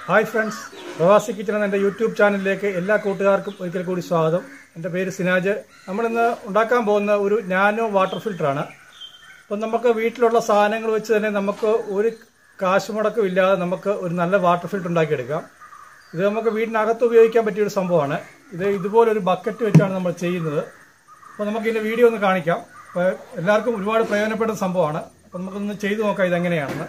hi friends പ്രവാസി kitchen എന്ന എൻ്റെ യൂട്യൂബ് ചാനലിലേക്ക് എല്ലാ കൂട്ടുകാർക്കും ഒരിക്കൽ കൂടി സ്വാഗതം എൻ്റെ പേര് സിനാജ് നമ്മളിന്ന് ഉണ്ടാക്കാൻ പോകുന്ന ഒരു നാനോ വാട്ടർ ഫിൽറ്ററാണ് അപ്പം നമുക്ക് വീട്ടിലുള്ള സാധനങ്ങൾ വെച്ച് തന്നെ നമുക്ക് ഒരു കാശ് മുടക്കം ഇല്ലാതെ നമുക്ക് ഒരു നല്ല വാട്ടർ ഫിൽറ്റർ ഉണ്ടാക്കിയെടുക്കാം ഇത് നമുക്ക് വീടിനകത്ത് ഉപയോഗിക്കാൻ പറ്റിയ ഒരു സംഭവമാണ് ഇത് ഇതുപോലൊരു ബക്കറ്റ് വെച്ചാണ് നമ്മൾ ചെയ്യുന്നത് അപ്പോൾ നമുക്ക് ഇതിൻ്റെ വീഡിയോ ഒന്ന് കാണിക്കാം അപ്പോൾ എല്ലാവർക്കും ഒരുപാട് പ്രയോജനപ്പെടുന്ന സംഭവമാണ് അപ്പോൾ നമുക്കൊന്ന് ചെയ്തു നോക്കാം ഇതെങ്ങനെയാണെന്ന്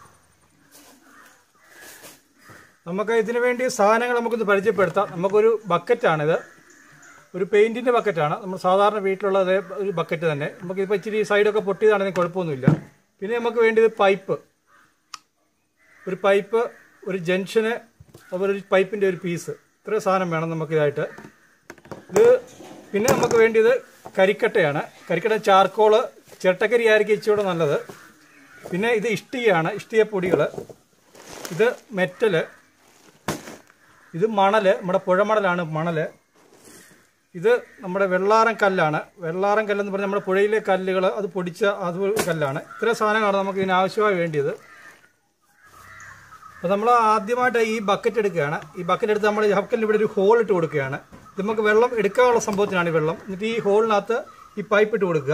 നമുക്ക് ഇതിനു വേണ്ടി സാധനങ്ങൾ നമുക്കൊന്ന് പരിചയപ്പെടുത്താം നമുക്കൊരു ബക്കറ്റാണിത് ഒരു പെയിന്റിന്റെ ബക്കറ്റാണ് നമ്മൾ സാധാരണ വീട്ടിലുള്ള അതേ ഒരു ബക്കറ്റ് തന്നെ നമുക്ക് ഇപ്പോൾ ഇച്ചിരി സൈഡൊക്കെ പൊട്ടിയതാണെങ്കിൽ കുഴപ്പമൊന്നുമില്ല പിന്നെ നമുക്ക് വേണ്ടിയത് പൈപ്പ് ഒരു പൈപ്പ് ഒരു ജംഗ്ഷന് അതുപോലെ ഒരു പൈപ്പിന്റെ ഒരു പീസ് ഇത്രയും സാധനം വേണം നമുക്കിതായിട്ട് ഇത് പിന്നെ നമുക്ക് വേണ്ടിയത് കരിക്കട്ടയാണ് കരിക്കട്ട ചാർക്കോള് ചിരട്ടക്കരി ആയിരിക്കും ഇച്ചിരി നല്ലത് പിന്നെ ഇത് ഇഷ്ടികയാണ് ഇഷ്ടിക പൊടികൾ ഇത് മെറ്റല് ഇത് മണല് നമ്മുടെ പുഴമണലാണ് മണല് ഇത് നമ്മുടെ വെള്ളാരം കല്ലാണ് വെള്ളാരം കല്ലെന്ന് പറഞ്ഞാൽ നമ്മുടെ പുഴയിലെ കല്ലുകൾ അത് പൊടിച്ച അത് കല്ലാണ് ഇത്രയും സാധനങ്ങളാണ് നമുക്ക് ഇതിന് ആവശ്യമായി വേണ്ടിയത് അപ്പോൾ നമ്മൾ ആദ്യമായിട്ട് ഈ ബക്കറ്റ് എടുക്കുകയാണ് ഈ ബക്കറ്റ് എടുത്ത് നമ്മൾ ഈ ബക്കറ്റിൽ ഇവിടെ ഒരു ഹോൾ ഇട്ട് കൊടുക്കുകയാണ് ഇത് നമുക്ക് വെള്ളം എടുക്കാനുള്ള സംഭവത്തിനാണ് ഈ വെള്ളം എന്നിട്ട് ഈ ഹോളിനകത്ത് ഈ പൈപ്പ് ഇട്ട് കൊടുക്കുക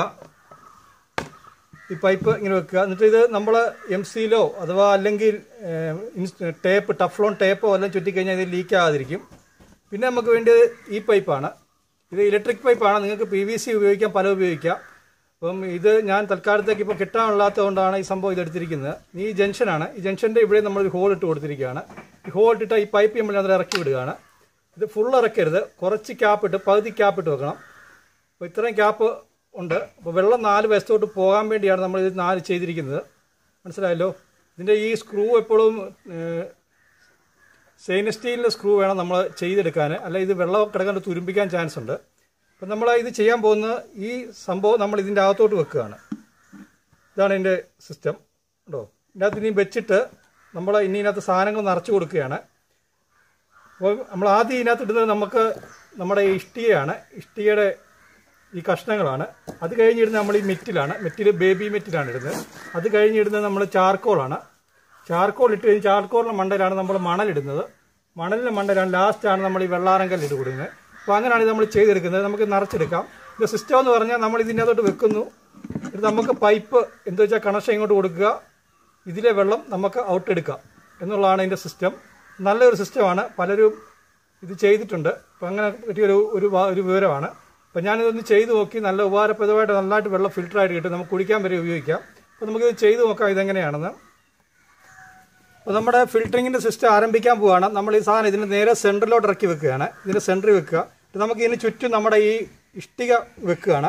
ഈ പൈപ്പ് ഇങ്ങനെ വെക്കുക എന്നിട്ട് ഇത് നമ്മൾ എം സിയിലോ അഥവാ അല്ലെങ്കിൽ ടേപ്പ് ടഫ്ലോൺ ടേപ്പോ എല്ലാം ചുറ്റിക്കഴിഞ്ഞാൽ ഇത് ലീക്ക് ആകാതിരിക്കും പിന്നെ നമുക്ക് വേണ്ടിയത് ഈ പൈപ്പാണ് ഇത് ഇലക്ട്രിക് പൈപ്പാണ് നിങ്ങൾക്ക് പി വി സി ഉപയോഗിക്കാം പല ഉപയോഗിക്കാം അപ്പം ഇത് ഞാൻ തൽക്കാലത്തേക്ക് ഇപ്പോൾ കിട്ടാനില്ലാത്തതുകൊണ്ടാണ് ഈ സംഭവം ഇതെടുത്തിരിക്കുന്നത് ഈ ജംഗ്ഷനാണ് ഈ ജംഗ്ഷൻ്റെ ഇവിടെ നമ്മളൊരു ഹോൾ ഇട്ട് കൊടുത്തിരിക്കുകയാണ് ഈ ഹോൾ ഇട്ടിട്ട് ഈ പൈപ്പ് നമ്മൾ അതിൽ ഇറക്കി വിടുകയാണ് ഇത് ഫുൾ ഇറക്കരുത് കുറച്ച് ക്യാപ്പ് ഇട്ട് പകുതി ക്യാപ്പ് ഇട്ട് വെക്കണം അപ്പോൾ ഇത്രയും ക്യാപ്പ് ഉണ്ട് അപ്പോൾ വെള്ളം നാല് വശത്തോട്ട് പോകാൻ വേണ്ടിയാണ് നമ്മൾ ഇത് നാല് ചെയ്തിരിക്കുന്നത് മനസ്സിലായല്ലോ ഇതിൻ്റെ ഈ സ്ക്രൂ എപ്പോഴും സ്റ്റെയിൻലെസ് സ്റ്റീലിൻ്റെ സ്ക്രൂ വേണം നമ്മൾ ചെയ്തെടുക്കാൻ അല്ല ഇത് വെള്ളം കിടക്കാൻ തുരുമ്പിക്കാൻ ചാൻസ് ഉണ്ട് അപ്പം നമ്മൾ ഇത് ചെയ്യാൻ പോകുന്ന ഈ സംഭവം നമ്മൾ ഇതിൻ്റെ അകത്തോട്ട് വെക്കുകയാണ് ഇതാണ് ഇതിൻ്റെ സിസ്റ്റം കേട്ടോ ഇതിൻ്റെ അകത്ത് ഇനി വെച്ചിട്ട് നമ്മൾ ഇനി ഇതിനകത്ത് സാധനങ്ങൾ നിറച്ച് കൊടുക്കുകയാണ് അപ്പോൾ നമ്മൾ ആദ്യം ഇതിനകത്ത് ഇടുന്നത് നമുക്ക് നമ്മുടെ ഈ ഇഷ്ടികയാണ് ഇഷ്ടികയുടെ ഈ കഷ്ണങ്ങളാണ് അത് കഴിഞ്ഞിടുന്നത് നമ്മൾ ഈ മെറ്റിലാണ് മെറ്റിൽ ബേബി മെറ്റിലാണ് ഇടുന്നത് അത് കഴിഞ്ഞിടുന്നത് നമ്മൾ ചാർക്കോളാണ് ചാർക്കോൾ ഇട്ട് കഴിഞ്ഞ് ചാർക്കോളിൻ്റെ മണ്ടയിലാണ് നമ്മൾ മണലിടുന്നത് മണലിൻ്റെ മണ്ടയിലാണ് ലാസ്റ്റാണ് നമ്മൾ ഈ വെള്ളാരം കല്ലിട്ട് കൊടുക്കുന്നത് അപ്പോൾ അങ്ങനെയാണ് ഇത് നമ്മൾ ചെയ്തെടുക്കുന്നത് നമുക്ക് നിറച്ചെടുക്കാം ഇത് സിസ്റ്റം എന്ന് പറഞ്ഞാൽ നമ്മൾ ഇതിൻ്റെ അകത്തോട്ട് വെക്കുന്നു ഇത് നമുക്ക് പൈപ്പ് എന്താ വെച്ചാൽ കണക്ഷൻ ഇങ്ങോട്ട് കൊടുക്കുക ഇതിലെ വെള്ളം നമുക്ക് ഔട്ട് എടുക്കാം എന്നുള്ളതാണ് ഇതിൻ്റെ സിസ്റ്റം നല്ലൊരു സിസ്റ്റമാണ് പലരും ഇത് ചെയ്തിട്ടുണ്ട് അപ്പം അങ്ങനെ പറ്റിയൊരു ഒരു വാ- ഒരു വിവരമാണ് അപ്പം ഞാനിതൊന്ന് ചെയ്ത് നോക്കി നല്ല ഉപകാരപ്രദമായിട്ട് നല്ലതായിട്ട് വെള്ളം ഫിൽറ്ററായിട്ട് കിട്ടും നമുക്ക് കുടിക്കാൻ വരെ ഉപയോഗിക്കാം അപ്പോൾ നമുക്കിത് ചെയ്ത് നോക്കാം ഇതെങ്ങനെയാണെന്ന് അപ്പോൾ നമ്മുടെ ഫിൽറ്ററിങ്ങിൻ്റെ സിസ്റ്റം ആരംഭിക്കാൻ പോവുകയാണ് നമ്മൾ ഈ സാധനം ഇതിന് നേരെ സെൻറ്ററിലോട്ട് ഇറക്കി വെക്കുകയാണ് ഇതിന് സെൻറ്ററിൽ വെക്കുക ഇത് നമുക്ക് ഇതിന് ചുറ്റും നമ്മുടെ ഈ ഇഷ്ടിക വെക്കുകയാണ്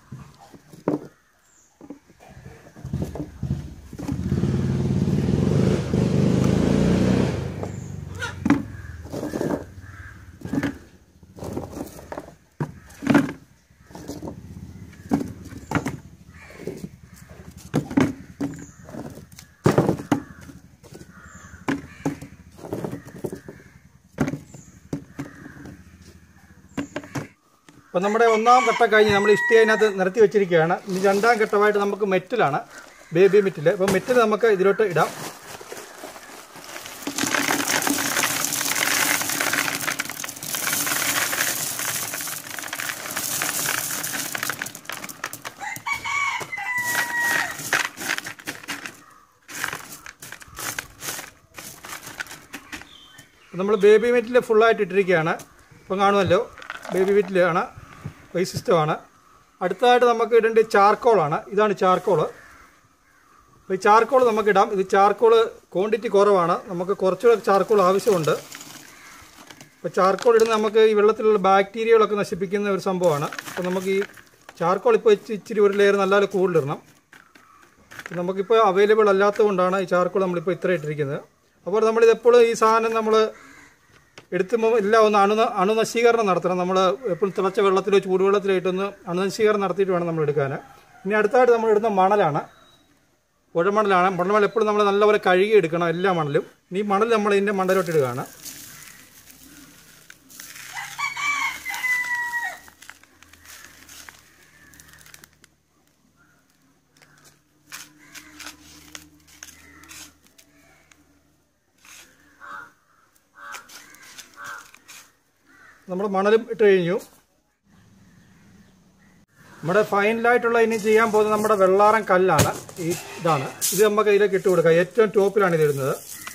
അപ്പം നമ്മുടെ ഒന്നാം ഘട്ടം കഴിഞ്ഞ് നമ്മൾ ഇഷ്ടിക അതിനകത്ത് നിരത്തി വെച്ചിരിക്കുകയാണ് ഇനി രണ്ടാം ഘട്ടമായിട്ട് നമുക്ക് മെറ്റലാണ് ബേബി മെറ്റിൽ അപ്പോൾ മെറ്റിൽ നമുക്ക് ഇതിലോട്ട് ഇടാം നമ്മൾ ബേബി മെറ്റിൽ ഫുള്ളായിട്ട് ഇട്ടിരിക്കുകയാണ് ഇപ്പം കാണുമല്ലോ ബേബി മെറ്റിലാണ് ഈ സിസ്റ്റമാണ് അടുത്തതായിട്ട് നമുക്ക് ഇടേണ്ട ചാർക്കോളാണ് ഇതാണ് ചാർക്കോള് അപ്പോൾ ഈ ചാർക്കോൾ നമുക്ക് ഇടാം ഇത് ചാർക്കോൾ ക്വാണ്ടിറ്റി കുറവാണ് നമുക്ക് കുറച്ചുകൂടെ ചാർക്കോൾ ആവശ്യമുണ്ട് അപ്പോൾ ചാർക്കോൾ ഇടുന്ന നമുക്ക് ഈ വെള്ളത്തിലുള്ള ബാക്ടീരിയകളൊക്കെ നശിപ്പിക്കുന്ന ഒരു സംഭവമാണ് അപ്പോൾ നമുക്ക് ഈ ചാർക്കോൾ ഇപ്പോൾ ഇച്ചി- ഇച്ചിരി ഒരു ലെയർ നല്ലപോലെ കൂടുതലിടണം നമുക്കിപ്പോൾ അവൈലബിൾ അല്ലാത്തതുകൊണ്ടാണ് ഈ ചാർക്കോൾ നമ്മളിപ്പോൾ ഇത്ര ഇട്ടിരിക്കുന്നത് അപ്പോൾ നമ്മളിത് എപ്പോഴും ഈ സാധനം നമ്മൾ എടുത്തുമ്പോൾ എല്ലാം ഒന്ന് അണു അണുനശീകരണം നടത്തണം നമ്മൾ എപ്പോഴും തിളച്ച വെള്ളത്തിലോ ചൂടുവെള്ളത്തിലോ ഇട്ടൊന്ന് അണുനശീകരണം നടത്തിയിട്ട് വേണം നമ്മൾ എടുക്കാൻ ഇനി അടുത്തായിട്ട് നമ്മൾ ഇടുന്ന മണലാണ് പുഴമണലാണ് പുഴമണൽ എപ്പോഴും നമ്മൾ നല്ലപോലെ കഴുകി എടുക്കണം എല്ലാ മണലും ഇനി ഈ മണൽ നമ്മൾ ഇതിൻ്റെ മണ്ടലോട്ട് ഇടുകയാണ് നമ്മൾ മണലും ഇട്ട് കഴിഞ്ഞു നമ്മുടെ ഫൈനലായിട്ടുള്ള ഇനി ചെയ്യാൻ പോകുന്നത് നമ്മുടെ വെള്ളാറം കല്ലാണ് ഈ ഇതാണ് ഇത് നമുക്ക് ഇതിലേക്ക് ഇട്ട് കൊടുക്കാം ഏറ്റവും ടോപ്പിലാണ് ഇത് ഇടുന്നത്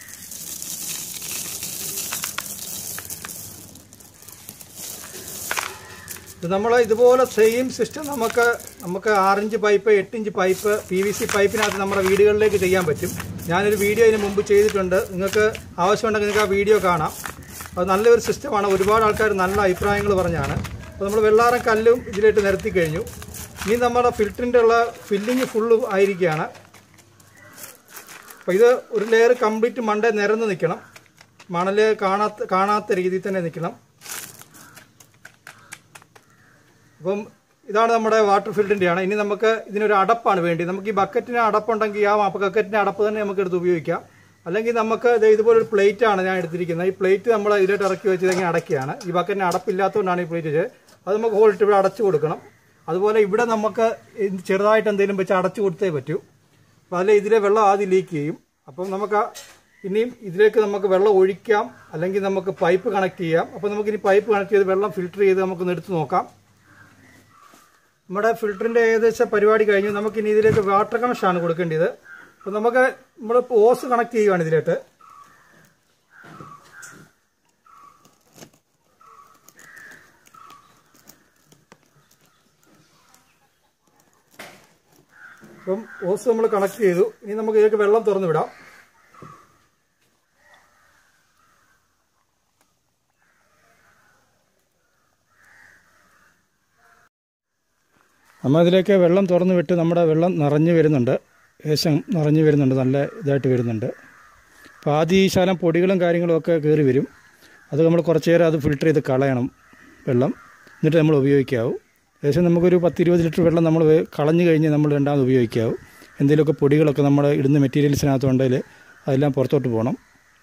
ഇത് നമ്മൾ ഇതുപോലെ സെയിം സിസ്റ്റം നമുക്ക് നമുക്ക് ആറിഞ്ച് പൈപ്പ് എട്ടിഞ്ച് പൈപ്പ് പി വി സി പൈപ്പിനകത്ത് നമ്മുടെ വീടുകളിലേക്ക് ചെയ്യാൻ പറ്റും ഞാനൊരു വീഡിയോ ഇതിന് മുമ്പ് ചെയ്തിട്ടുണ്ട് നിങ്ങൾക്ക് ആവശ്യമുണ്ടെങ്കിൽ നിങ്ങൾക്ക് ആ വീഡിയോ കാണാം അത് നല്ലൊരു സിസ്റ്റമാണ് ഒരുപാട് ആൾക്കാർ നല്ല അഭിപ്രായങ്ങൾ പറഞ്ഞാണ് അപ്പോൾ നമ്മൾ വെള്ളാറം കല്ലും ഇതിലേക്ക് നിരത്തി കഴിഞ്ഞു ഇനി നമ്മുടെ ഫിൽറ്ററിൻ്റെ ഉള്ള ഫില്ലിങ് ഫുള്ള് ആയിരിക്കുകയാണ് അപ്പോൾ ഇത് ഒരു ലെയർ കംപ്ലീറ്റ് മണ്ടേ നിരന്ന് നിൽക്കണം മണൽ കാണാത്ത കാണാത്ത രീതിയിൽ തന്നെ നിൽക്കണം അപ്പം ഇതാണ് നമ്മുടെ വാട്ടർ ഫിൽറ്ററിൻ്റെയാണ് ഇനി നമുക്ക് ഇതിനൊരു അടപ്പാണ് വേണ്ടി നമുക്ക് ഈ ബക്കറ്റിന് അടപ്പുണ്ടെങ്കിൽ ആ ബക്കറ്റിൻ്റെ അടപ്പ് തന്നെ നമുക്ക് എടുത്ത് ഉപയോഗിക്കാം അല്ലെങ്കിൽ നമുക്ക് ദേ ഇതുപോലൊരു പ്ലേറ്റ് ആണ് ഞാൻ എടുത്തിരിക്കുന്നത് ഈ പ്ലേറ്റ് നമ്മൾ ഇതിലോട്ട് ഇറക്കി വെച്ച് ഇതെങ്ങനെ അടയ്ക്കുകയാണ് ഈ ബക്കറ്റിന് അടപ്പില്ലാത്തതുകൊണ്ടാണ് ഈ പ്ലേറ്റ് വെച്ചത് അത് നമുക്ക് ഹോൾട്ട് ഇവിടെ അടച്ചു കൊടുക്കണം അതുപോലെ ഇവിടെ നമുക്ക് ഇത് ചെറുതായിട്ട് എന്തെങ്കിലും വെച്ച് അടച്ചു കൊടുത്തേ പറ്റൂ അപ്പോൾ അതിൽ ഇതിലെ വെള്ളം ആദ്യം ലീക്ക് ചെയ്യും അപ്പം നമുക്ക് ആ- ഇനിയും ഇതിലേക്ക് നമുക്ക് വെള്ളം ഒഴിക്കാം അല്ലെങ്കിൽ നമുക്ക് പൈപ്പ് കണക്ട് ചെയ്യാം അപ്പോൾ നമുക്ക് ഇനി പൈപ്പ് കണക്ട് ചെയ്ത് വെള്ളം ഫിൽട്ടർ ചെയ്ത് നമുക്കൊന്ന് എടുത്ത് നോക്കാം നമ്മുടെ ഫിൽറ്ററിൻ്റെ ഏകദേശം പരിപാടി കഴിഞ്ഞു നമുക്ക് ഇനി ഇതിലേക്ക് വാട്ടർ കണക്ഷനാണ് കൊടുക്കേണ്ടത് അപ്പോൾ നമുക്ക് നമ്മൾ ഓസ് കണക്ട് ചെയ്യുവാണ് ഇതിലേക്ക് അപ്പം ഓസ് നമ്മൾ കണക്ട് ചെയ്തു ഇനി നമുക്ക് ഇതിലേക്ക് വെള്ളം തുറന്നു വിടാം നമ്മൾ ഇതിലേക്ക് വെള്ളം തുറന്നു വിട്ട് നമ്മുടെ വെള്ളം നിറഞ്ഞു വരുന്നുണ്ട് ഏകദേശം നിറഞ്ഞു വരുന്നുണ്ട് നല്ല ഇതായിട്ട് വരുന്നുണ്ട് അപ്പോൾ ആദ്യം ഈ ശാലം പൊടികളും കാര്യങ്ങളും ഒക്കെ കയറി വരും അത് നമ്മൾ കുറച്ച് നേരം അത് ഫിൽട്ടർ ചെയ്ത് കളയണം വെള്ളം എന്നിട്ട് നമ്മൾ ഉപയോഗിക്കാവൂ ഏകദേശം നമുക്കൊരു പത്ത് ഇരുപത് ലിറ്റർ വെള്ളം നമ്മൾ വേ- കളഞ്ഞു കഴിഞ്ഞ് നമ്മൾ രണ്ടാമത് ഉപയോഗിക്കാവൂ എന്തെങ്കിലുമൊക്കെ പൊടികളൊക്കെ നമ്മൾ ഇടുന്ന മെറ്റീരിയൽസിനകത്തുണ്ടെങ്കിൽ അതെല്ലാം പുറത്തോട്ട് പോകണം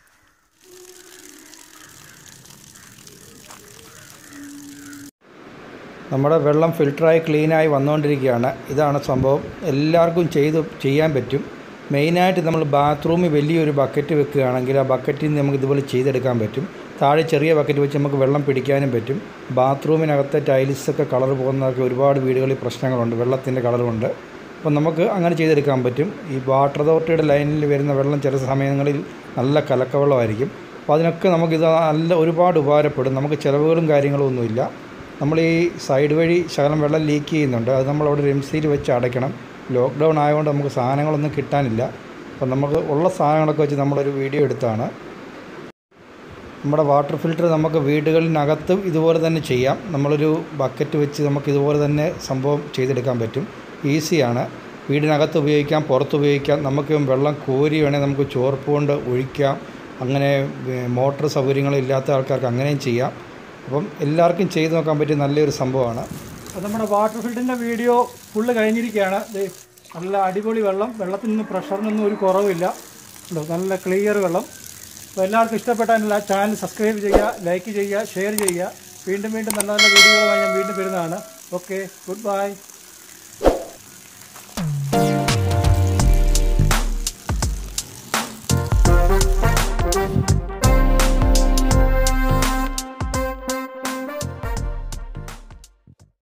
നമ്മുടെ വെള്ളം ഫിൽട്ടറായി ക്ലീനായി വന്നുകൊണ്ടിരിക്കുകയാണ് ഇതാണ് സംഭവം എല്ലാവർക്കും ചെയ്ത് ചെയ്യാൻ പറ്റും മെയിനായിട്ട് നമ്മൾ ബാത്റൂമിൽ വലിയൊരു ബക്കറ്റ് വെക്കുകയാണെങ്കിൽ ആ ബക്കറ്റിൽ നിന്ന് നമുക്ക് ഇതുപോലെ ചെയ്തെടുക്കാൻ പറ്റും താഴെ ചെറിയ ബക്കറ്റ് വെച്ച് നമുക്ക് വെള്ളം പിടിക്കാനും പറ്റും ബാത്റൂമിനകത്തെ ടൈൽസൊക്കെ കളർ പോകുന്നതൊക്കെ ഒരുപാട് വീടുകളിൽ പ്രശ്നങ്ങളുണ്ട് വെള്ളത്തിൻ്റെ കളർ കൊണ്ട് അപ്പം നമുക്ക് അങ്ങനെ ചെയ്തെടുക്കാൻ പറ്റും ഈ വാട്ടർ അതോറിറ്റിയുടെ ലൈനിൽ വരുന്ന വെള്ളം ചില സമയങ്ങളിൽ നല്ല കലക്കവെള്ളമായിരിക്കും അപ്പോൾ അതിനൊക്കെ നമുക്കിത് നല്ല ഒരുപാട് ഉപകാരപ്പെടും നമുക്ക് ചിലവുകളും കാര്യങ്ങളും ഒന്നുമില്ല നമ്മൾ ഈ സൈഡ് വഴി ശകലം വെള്ളം ലീക്ക് ചെയ്യുന്നുണ്ട് അത് നമ്മൾ അവിടെ രംസീൽ വെച്ച് അടയ്ക്കണം ലോക്ക്ഡൗൺ ആയതുകൊണ്ട് നമുക്ക് സാധനങ്ങളൊന്നും കിട്ടാനില്ല അപ്പം നമുക്ക് ഉള്ള സാധനങ്ങളൊക്കെ വെച്ച് നമ്മളൊരു വീഡിയോ എടുത്താണ് നമ്മുടെ വാട്ടർ ഫിൽറ്റർ നമുക്ക് വീടുകളിനകത്തും ഇതുപോലെ തന്നെ ചെയ്യാം നമ്മളൊരു ബക്കറ്റ് വെച്ച് നമുക്ക് ഇതുപോലെ തന്നെ സംഭവം ചെയ്തെടുക്കാൻ പറ്റും ഈസിയാണ് വീടിനകത്ത് ഉപയോഗിക്കാം പുറത്ത് ഉപയോഗിക്കാം നമുക്ക് വെള്ളം കോരി വേണേൽ നമുക്ക് ചോർപ്പ് കൊണ്ട് ഒഴിക്കാം അങ്ങനെ മോട്ടർ സൗകര്യങ്ങളില്ലാത്ത ആൾക്കാർക്ക് അങ്ങനെയും ചെയ്യാം അപ്പം എല്ലാവർക്കും ചെയ്ത് നോക്കാൻ പറ്റിയ നല്ലൊരു സംഭവമാണ് അപ്പോൾ നമ്മുടെ വാട്ടർ ഫിൽറ്ററിൻ്റെ വീഡിയോ ഫുള്ള് കഴിഞ്ഞിരിക്കുകയാണ് ദേ നല്ല അടിപൊളി വെള്ളം വെള്ളത്തിൽ നിന്ന് പ്രഷറിനൊന്നും ഒരു കുറവില്ല ഉണ്ടോ നല്ല ക്ലിയർ വെള്ളം അപ്പോൾ എല്ലാവർക്കും ഇഷ്ടപ്പെട്ടാൽ ചാനൽ സബ്സ്ക്രൈബ് ചെയ്യുക ലൈക്ക് ചെയ്യുക ഷെയർ ചെയ്യുക വീണ്ടും വീണ്ടും നല്ല നല്ല വീഡിയോകളുമായി ഞാൻ വീണ്ടും വരുന്നതാണ് ഓക്കെ ഗുഡ് ബൈ